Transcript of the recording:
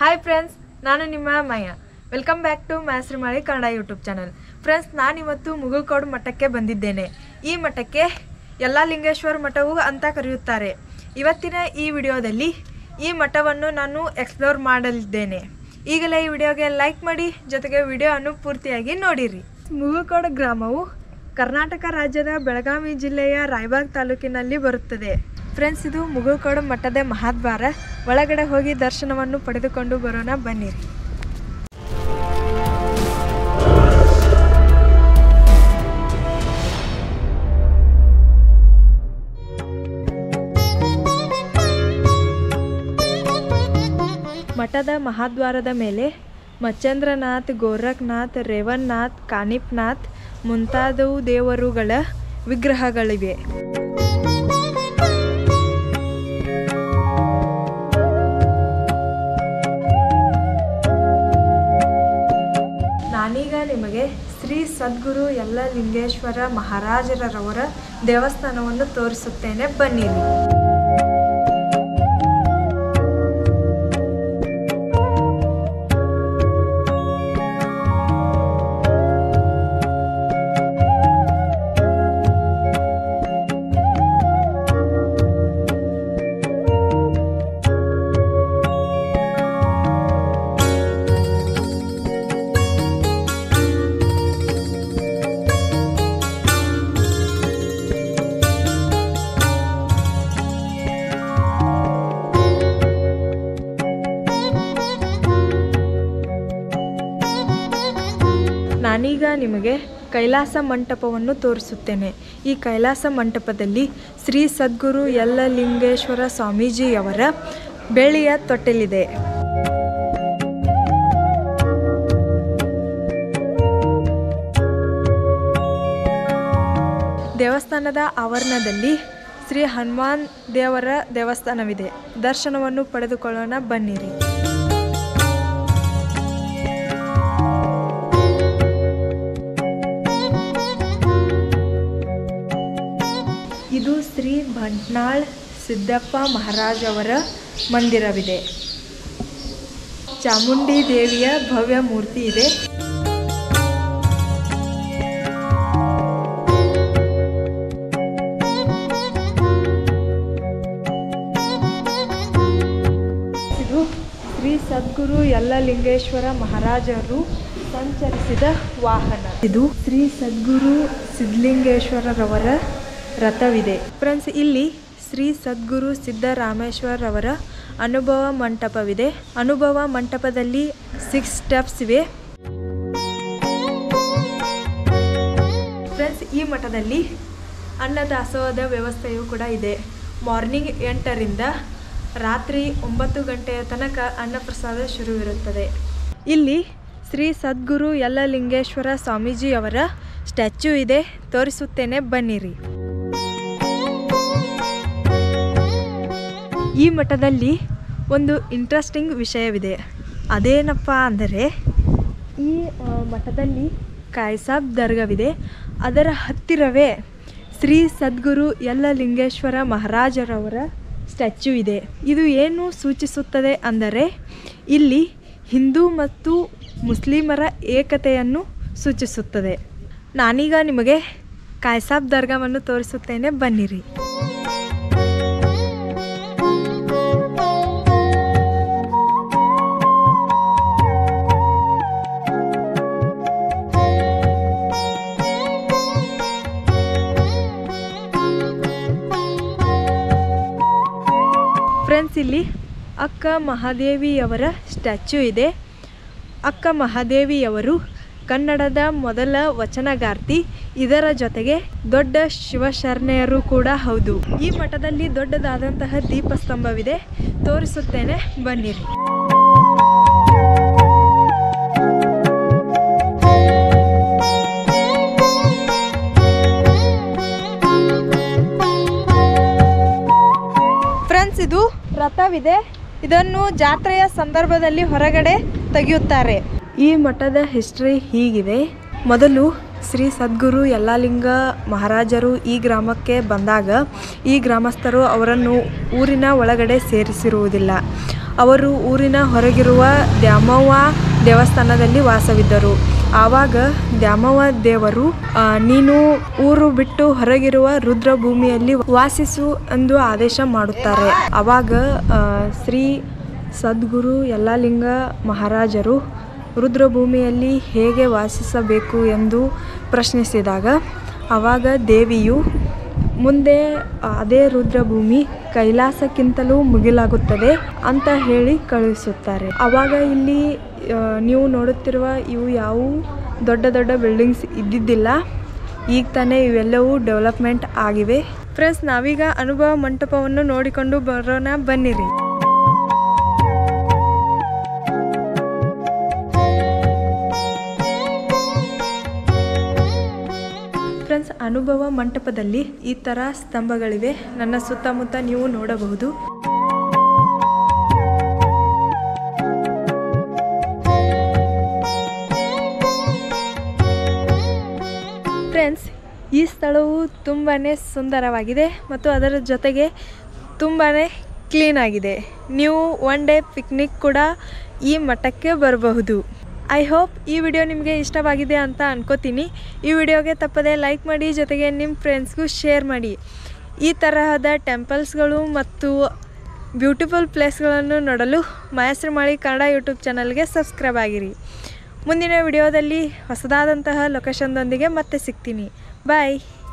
hi friends ನಾನು ನಿಮ್ಮ ಮಯ ವೆಲ್ಕಮ್ ಬ್ಯಾಕ್ ಟು ಮ್ಯಾಸ್ರಿಮಾಳಿ ಕನ್ನಡ ಯೂಟ್ಯೂಬ್ ಚಾನಲ್ ಫ್ರೆಂಡ್ಸ್ ನಾನಿವತ್ತು ಮುಗುಳ್ಕೋಡು ಮಠಕ್ಕೆ ಬಂದಿದ್ದೇನೆ ಈ ಮಠಕ್ಕೆ ಎಲ್ಲ ಲಿಂಗೇಶ್ವರ ಮಠವು ಅಂತ ಕರೆಯುತ್ತಾರೆ ಇವತ್ತಿನ ಈ ವಿಡಿಯೋದಲ್ಲಿ ಈ ಮಠವನ್ನು ನಾನು ಎಕ್ಸ್ಪ್ಲೋರ್ ಮಾಡಲಿದ್ದೇನೆ ಈಗಲೇ ಈ ವಿಡಿಯೋಗೆ ಲೈಕ್ ಮಾಡಿ ಜೊತೆಗೆ ವಿಡಿಯೋವನ್ನು ಪೂರ್ತಿಯಾಗಿ ನೋಡಿರಿ ಮುಗುಳ್ಕೋಡು ಗ್ರಾಮವು ಕರ್ನಾಟಕ ರಾಜ್ಯದ ಬೆಳಗಾವಿ ಜಿಲ್ಲೆಯ ರಾಯಬಾಗ್ ತಾಲೂಕಿನಲ್ಲಿ ಬರುತ್ತದೆ ಫ್ರೆಂಡ್ಸ್ ಇದು ಮುಗುಳ್ಕೋಡು ಮಠದ ಮಹಾದ್ವಾರ ಒಳಗಡೆ ಹೋಗಿ ದರ್ಶನವನ್ನು ಪಡೆದುಕೊಂಡು ಬರೋಣ ಬನ್ನಿರಿ ಮಠದ ಮಹಾದ್ವಾರದ ಮೇಲೆ ಮಚ್ಚೇಂದ್ರನಾಥ್ ಗೋರಖ್ನಾಥ್ ರೇವನ್ನಾಥ್ ಕಾನಿಪ್ನಾಥ್ ಮುಂತಾದವು ದೇವರುಗಳ ವಿಗ್ರಹಗಳಿವೆ ನಾನೀಗ ನಿಮಗೆ ಶ್ರೀ ಸದ್ಗುರು ಎಲ್ಲ ಲಿಂಗೇಶ್ವರ ಮಹಾರಾಜರವರ ದೇವಸ್ಥಾನವನ್ನು ತೋರಿಸುತ್ತೇನೆ ಬನ್ನಿರಿ ನಾನೀಗ ನಿಮಗೆ ಕೈಲಾಸ ಮಂಟಪವನ್ನು ತೋರಿಸುತ್ತೇನೆ ಈ ಕೈಲಾಸ ಮಂಟಪದಲ್ಲಿ ಶ್ರೀ ಸದ್ಗುರು ಎಲ್ಲ ಲಿಂಗೇಶ್ವರ ಸ್ವಾಮೀಜಿಯವರ ಬೆಳ್ಳಿಯ ತೊಟ್ಟಲಿದೆ ದೇವಸ್ಥಾನದ ಆವರಣದಲ್ಲಿ ಶ್ರೀ ಹನುಮಾನ್ ದೇವರ ದೇವಸ್ಥಾನವಿದೆ ದರ್ಶನವನ್ನು ಪಡೆದುಕೊಳ್ಳೋಣ ಬನ್ನಿರಿ ಇದು ಶ್ರೀ ಭಂಟ್ನಾಳ್ ಸಿದ್ದಪ್ಪ ಮಹಾರಾಜ್ ಅವರ ಮಂದಿರವಿದೆ ಚಾಮುಂಡಿ ದೇವಿಯ ಭವ್ಯ ಮೂರ್ತಿ ಇದೆ ಇದು ಶ್ರೀ ಸದ್ಗುರು ಎಲ್ಲ ಲಿಂಗೇಶ್ವರ ಮಹಾರಾಜರು ಸಂಚರಿಸಿದ ವಾಹನ ಇದು ಶ್ರೀ ಸದ್ಗುರು ಸಿದ್ಧಲಿಂಗೇಶ್ವರರವರ ರಥವಿದೆ ಫ್ರೆಂಡ್ಸ್ ಇಲ್ಲಿ ಶ್ರೀ ಸದ್ಗುರು ಸಿದ್ದರಾಮೇಶ್ವರವರ ಅನುಭವ ಮಂಟಪವಿದೆ ಅನುಭವ ಮಂಟಪದಲ್ಲಿ ಸಿಕ್ಸ್ ಸ್ಟೆಪ್ಸ್ ಇವೆ ಫ್ರೆಂಡ್ಸ್ ಈ ಮಠದಲ್ಲಿ ಅನ್ನದಾಸೋಹದ ವ್ಯವಸ್ಥೆಯೂ ಕೂಡ ಇದೆ ಮಾರ್ನಿಂಗ್ ಎಂಟರಿಂದ ರಾತ್ರಿ ಒಂಬತ್ತು ಗಂಟೆಯ ತನಕ ಅನ್ನಪ್ರಸಾದ ಶುರುವಿರುತ್ತದೆ ಇಲ್ಲಿ ಶ್ರೀ ಸದ್ಗುರು ಎಲ್ಲ ಲಿಂಗೇಶ್ವರ ಸ್ವಾಮೀಜಿಯವರ ಸ್ಟ್ಯಾಚ್ಯೂ ಇದೆ ತೋರಿಸುತ್ತೇನೆ ಬನ್ನಿರಿ ಈ ಮಠದಲ್ಲಿ ಒಂದು ಇಂಟ್ರೆಸ್ಟಿಂಗ್ ವಿಷಯವಿದೆ ಅದೇನಪ್ಪ ಅಂದರೆ ಈ ಆ, ಮಠದಲ್ಲಿ ಕಾಯ್ಸಾಬ್ ದರ್ಗವಿದೆ ಅದರ ಹತ್ತಿರವೇ ಶ್ರೀ ಸದ್ಗುರು ಎಲ್ಲ ಲಿಂಗೇಶ್ವರ ಮಹಾರಾಜರವರ ಸ್ಟ್ಯಾಚ್ಯೂ ಇದೆ ಇದು ಏನು ಸೂಚಿಸುತ್ತದೆ ಅಂದರೆ ಇಲ್ಲಿ ಹಿಂದೂ ಮತ್ತು ಮುಸ್ಲಿಮರ ಏಕತೆಯನ್ನು ಸೂಚಿಸುತ್ತದೆ ನಾನೀಗ ನಿಮಗೆ ಕಾಯ್ಸಾಬ್ ದರ್ಗಾವನ್ನು ತೋರಿಸುತ್ತೇನೆ ಬನ್ನಿರಿ ಫ್ರೆಂಡ್ಸ್ ಇಲ್ಲಿ ಅಕ್ಕ ಮಹಾದೇವಿಯವರ ಸ್ಟ್ಯಾಚ್ಯೂ ಇದೆ ಅಕ್ಕ ಮಹಾದೇವಿಯವರು ಕನ್ನಡದ ಮೊದಲ ವಚನಗಾರ್ತಿ ಇದರ ಜೊತೆಗೆ ದೊಡ್ಡ ಶಿವಶರಣೆಯರು ಕೂಡ ಹೌದು ಈ ಮಠದಲ್ಲಿ ದೊಡ್ಡದಾದಂತಹ ದೀಪಸ್ತಂಭವಿದೆ ತೋರಿಸುತ್ತೇನೆ ಬನ್ನಿರಿ ಫ್ರೆಂಡ್ಸ್ ಇದು ರಥವಿದೆ ಇದನ್ನು ಜಾತ್ರೆಯ ಸಂದರ್ಭದಲ್ಲಿ ಹೊರಗಡೆ ತೆಗೆಯುತ್ತಾರೆ ಈ ಮಠದ ಹಿಸ್ಟ್ರಿ ಹೀಗಿದೆ ಮೊದಲು ಶ್ರೀ ಸದ್ಗುರು ಯಲ್ಲಾಲಿಂಗ ಮಹಾರಾಜರು ಈ ಗ್ರಾಮಕ್ಕೆ ಬಂದಾಗ ಈ ಗ್ರಾಮಸ್ಥರು ಅವರನ್ನು ಊರಿನ ಒಳಗಡೆ ಸೇರಿಸಿರುವುದಿಲ್ಲ ಅವರು ಊರಿನ ಹೊರಗಿರುವ ದ್ಯಾಮವ್ವ ದೇವಸ್ಥಾನದಲ್ಲಿ ವಾಸವಿದ್ದರು ಆವಾಗ ದ್ಯಾಮವ್ವ ದೇವರು ಆ, ನೀನು ಊರು ಬಿಟ್ಟು ಹೊರಗಿರುವ ರುದ್ರ ಭೂಮಿಯಲ್ಲಿ ವಾಸಿಸು ಎಂದು ಆದೇಶ ಮಾಡುತ್ತಾರೆ ಆವಾಗ ಆ, ಶ್ರೀ ಸದ್ಗುರು ಯಲ್ಲಾಲಿಂಗ ಮಹಾರಾಜರು ರುದ್ರಭೂಮಿಯಲ್ಲಿ ಹೇಗೆ ವಾಸಿಸಬೇಕು ಎಂದು ಪ್ರಶ್ನಿಸಿದಾಗ ಆವಾಗ ದೇವಿಯು ಮುಂದೆ ಅದೇ ರುದ್ರಭೂಮಿ ಕೈಲಾಸಕ್ಕಿಂತಲೂ ಮುಗಿಲಾಗುತ್ತದೆ ಅಂತ ಹೇಳಿ ಕಳುಹಿಸುತ್ತಾರೆ ಆವಾಗ ಇಲ್ಲಿ ಆ, ನೀವು ನೋಡುತ್ತಿರುವ ಇವು ಯಾವುವು ದೊಡ್ಡ ದೊಡ್ಡ ಬಿಲ್ಡಿಂಗ್ಸ್ ಇದ್ದಿದ್ದಿಲ್ಲ ಈಗ ತಾನೇ ಇವೆಲ್ಲವೂ ಡೆವಲಪ್ಮೆಂಟ್ ಆಗಿವೆ ಫ್ರೆಂಡ್ಸ್ ನಾವೀಗ ಅನುಭವ ಮಂಟಪವನ್ನು ನೋಡಿಕೊಂಡು ಬರೋಣ ಬನ್ನಿರಿ ಫ್ರೆಂಡ್ಸ್ ಅನುಭವ ಮಂಟಪದಲ್ಲಿ ಈ ಥರ ಸ್ತಂಭಗಳಿವೆ ನನ್ನ ಸುತ್ತಮುತ್ತ ನೀವು ನೋಡಬಹುದು ಫ್ರೆಂಡ್ಸ್ ಈ ಸ್ಥಳವು ತುಂಬಾ ಸುಂದರವಾಗಿದೆ ಮತ್ತು ಅದರ ಜೊತೆಗೆ ತುಂಬಾ ಕ್ಲೀನ್ ಆಗಿದೆ ನೀವು ಒನ್ ಡೇ ಪಿಕ್ನಿಕ್ ಕೂಡ ಈ ಮಠಕ್ಕೆ ಬರಬಹುದು ಐ ಹೋಪ್ ಈ ವಿಡಿಯೋ ನಿಮಗೆ ಇಷ್ಟವಾಗಿದೆ ಅಂತ ಅನ್ಕೋತೀನಿ ಈ ವಿಡಿಯೋಗೆ ತಪ್ಪದೆ ಲೈಕ್ ಮಾಡಿ ಜೊತೆಗೆ ನಿಮ್ಮ ಫ್ರೆಂಡ್ಸ್ಗೂ ಶೇರ್ ಮಾಡಿ ಈ ತರಹದ ಟೆಂಪಲ್ಸ್ಗಳು ಮತ್ತು ಬ್ಯೂಟಿಫುಲ್ ಪ್ಲೇಸ್ಗಳನ್ನು ನೋಡಲು ಮಾಯಶ್ರೀಮಾಳಿ ಕನ್ನಡ ಯೂಟ್ಯೂಬ್ ಚಾನಲ್ಗೆ ಸಬ್ಸ್ಕ್ರೈಬ್ ಆಗಿರಿ ಮುಂದಿನ ವಿಡಿಯೋದಲ್ಲಿ ಹೊಸದಾದಂತಹ ಲೊಕೇಶನ್ದೊಂದಿಗೆ ಮತ್ತೆ ಸಿಗ್ತೀನಿ ಬಾಯ್